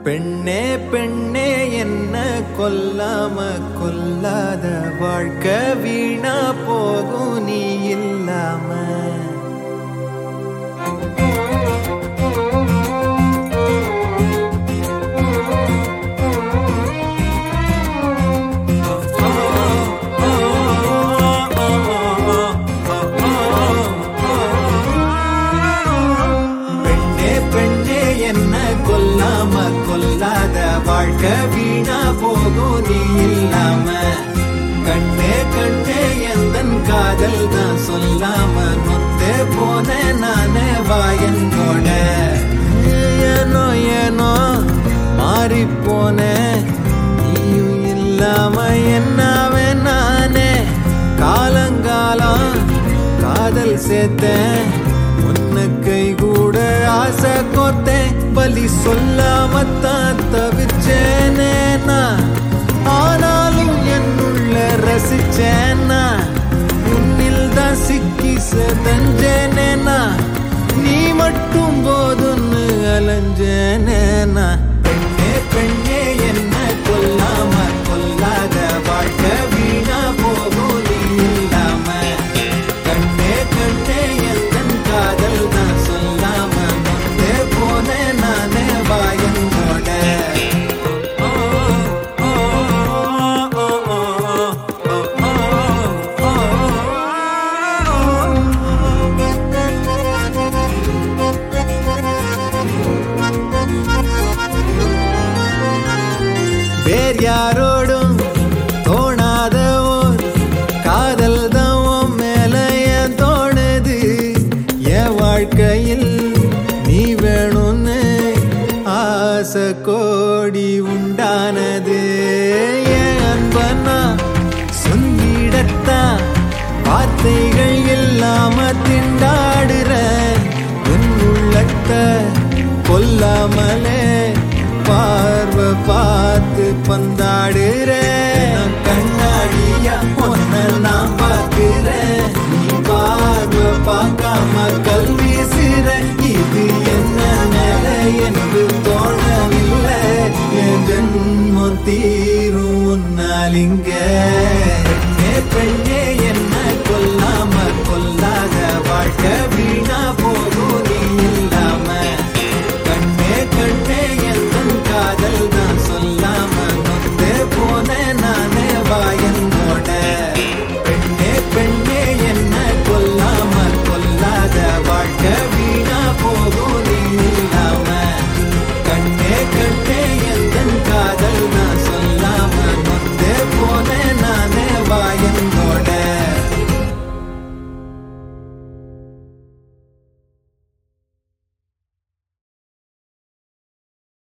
பெண்ணே பெண்ணே என்ன கொல்லாம கொல்லாத வாழ்க்கை வீணா போகும் நீ இல்லாம பெண்ணே பெண்ணே என்ன கொல்லாம கொல்லாத வாழ்க்கை வீணா போகும் நீ இல்லாம கண்ணே கண்ணே எந்தன் காதல் தான் சொல்லாம நொத்தே போன நானே வாயன்கோட ஏனோ ஏனோ மாறி போனேன் நீயும் இல்லாம என்னாவே நானே காலங்காலம் காதல் சேர்த்தேன் உன்னை கை கூட ஆசை கோத்தேன் பலி சொல்லாமத்தான் தவிச்சேனே நான் ஆனாலும் என்னுள்ள ரசிச்சேனா உன்னில் தான் சிக்கி செதஞ்சேனே நான் நீ மட்டும் போதுன்னு அலைஞ்சேனே நான் பெண்ணே பெண்ணே என்ன கொல்லாம கொல்லாத வாழ்க்கை வீணா போகும் நீ இல்லாம கண்ணே கண்ணே எந்தன் காதல் தான் சொல்லாம நொந்தே போனேன் நானே வாயங்கோட ஓ, ஓ, ஓ, ஓ, ஓ, ஓ, வேறு யாரோடும் தோணாத ஓர் காதல் தான் உன் மேல ஏன் தோணுது என் வாழ்க்கையில் நீ வேணும்னு ஆசை கோடி உண்டானது என் அன்பனா சொல்லிடத்தான் வார்த்தைகள் இல்லாம திண்டாடுறேன் என் உள்ளத்தை கொல்லாமலே பார்வை பார்த்து பந்தாடுறேன் கண்ணாடியா பொண்ண நான் பார்க்கிறேன் நீ பார்வை பார்க்காம கல் வீசுற இது என்ன நிலை என்று தோணவில்லை என் ஜென்மம் தீரும் உன்னாலிங்க பெண்ணே பெண்ணே